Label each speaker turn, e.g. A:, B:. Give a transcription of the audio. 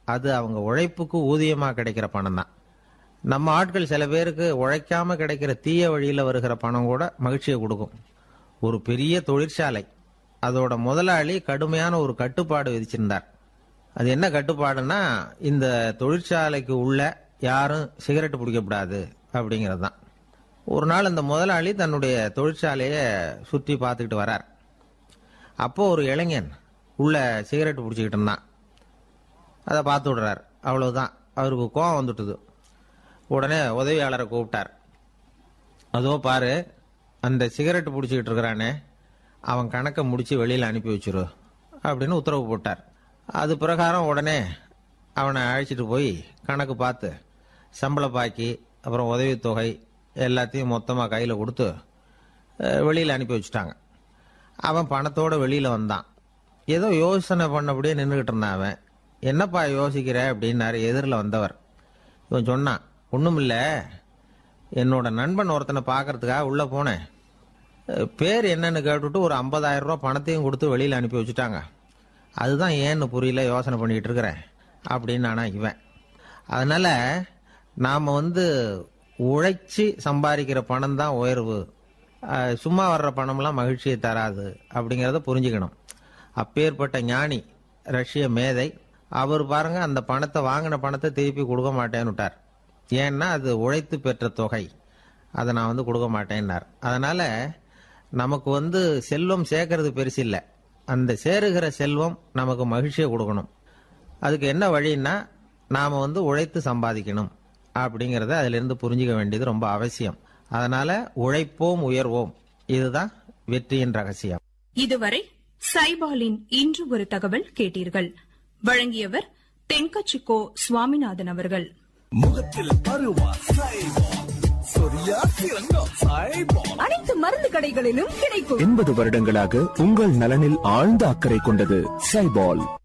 A: அது அவங்க உழைப்புக்கு ஊதியமா கிடைக்கிற பணம் தான் நம்ம ஆட்கள் சில பேருக்கு உழைக்காம கிடைக்கிற தீய வழியில வருகிற பணம் கூட மகிழ்ச்சியை கொடுக்கும் ஒரு பெரிய தொழிற்சாலை அதோட முதலாளி கடுமையான ஒரு கட்டுப்பாடு விதிச்சிருந்தார் அது என்ன கட்டுப்பாடுன்னா இந்த தொழிற்சாலைக்கு உள்ள யாரும் சிகரெட் பிடிக்கக்கூடாது அப்படிங்கிறது தான் ஒரு நாள் இந்த முதலாளி தன்னுடைய தொழிற்சாலையை சுற்றி பார்த்துக்கிட்டு வரார் அப்போ ஒரு இளைஞன் உள்ள சிகரெட் பிடிச்சிக்கிட்டு இருந்தான் அதை பார்த்து விடுறார் அவ்வளவுதான் அவருக்கு கோவம் வந்துட்டுது உடனே உதவியாளரை கூப்பிட்டார் அதோ பாரு அந்த சிகரெட் பிடிச்சிக்கிட்டு இருக்கிறானே அவன் கணக்கை முடிச்சு வெளியில் அனுப்பி வச்சிரு அப்படின்னு உத்தரவு போட்டார் அது பிரகாரம் உடனே அவனை அழைச்சிட்டு போய் கணக்கு பார்த்து சம்பள பாக்கி அப்புறம் உதவித்தொகை எல்லாத்தையும் மொத்தமாக கையில் கொடுத்து வெளியில் அனுப்பி வச்சுட்டாங்க அவன் பணத்தோட வெளியில் வந்தான் ஏதோ யோசனை பண்ணபடியே நின்றுக்கிட்டு இருந்தான் அவன் என்னப்பா யோசிக்கிற அப்படின்னாரு எதிரில் வந்தவர் இவன் சொன்னான் ஒன்றும் இல்லை என்னோட நண்பன் ஒருத்தனை பார்க்கறதுக்காக உள்ளே போனேன் அஹ், பேர் என்னன்னு கேட்டுட்டு ஒரு 50000 ரூபாய் பணத்தையும் கொடுத்து வெளியில் அனுப்பி வச்சுட்டாங்க அதுதான் ஏன்னு புரியல யோசனை பண்ணிக்கிட்டு இருக்கிறேன் அப்படின்னு ஆனா இவன் அதனால நாம் வந்து உழைச்சி சம்பாதிக்கிற பணம் தான் உயர்வு அஹ், சும்மா வர்ற பணம்லாம் மகிழ்ச்சியை தராது அப்படிங்கிறத புரிஞ்சுக்கணும் அப்பேற்பட்ட ஞானி ரஷ்ய மேதை அவர் பாருங்க அந்த பணத்தை வாங்கின பணத்தை திருப்பி கொடுக்க மாட்டேன்னு விட்டார் ஏன்னா அது உழைத்து பெற்ற தொகை அதை நான் வந்து கொடுக்க மாட்டேன்னார் அதனால நமக்கு வந்து செல்வம் சேர்க்கறது பெருசு இல்லை அந்த சேருகிற செல்வம் நமக்கு மகிழ்ச்சியை கொடுக்கணும் அதுக்கு என்ன வழின்னா நாம வந்து உழைத்து சம்பாதிக்கணும் அப்படிங்கிறத அதிலிருந்து புரிஞ்சுக்க வேண்டியது ரொம்ப அவசியம் அதனால உழைப்போம் உயர்வோம் இதுதான் வெற்றியின் ரகசியம்
B: இதுவரை சைபாலின் இன்று ஒரு தகவல் கேட்டீர்கள் வழங்கியவர் தென்கச்சிக்கோ சுவாமிநாதன் அவர்கள்
C: முகத்தில் பருவா சைபால் சொரியா சிறங்கம் சைபால்
D: அனைத்து மருந்து கடைகளிலும் கிடைக்கும்
E: எண்பது வருடங்களாக உங்கள் நலனில் ஆழ்ந்த அக்கறை கொண்டது சைபால்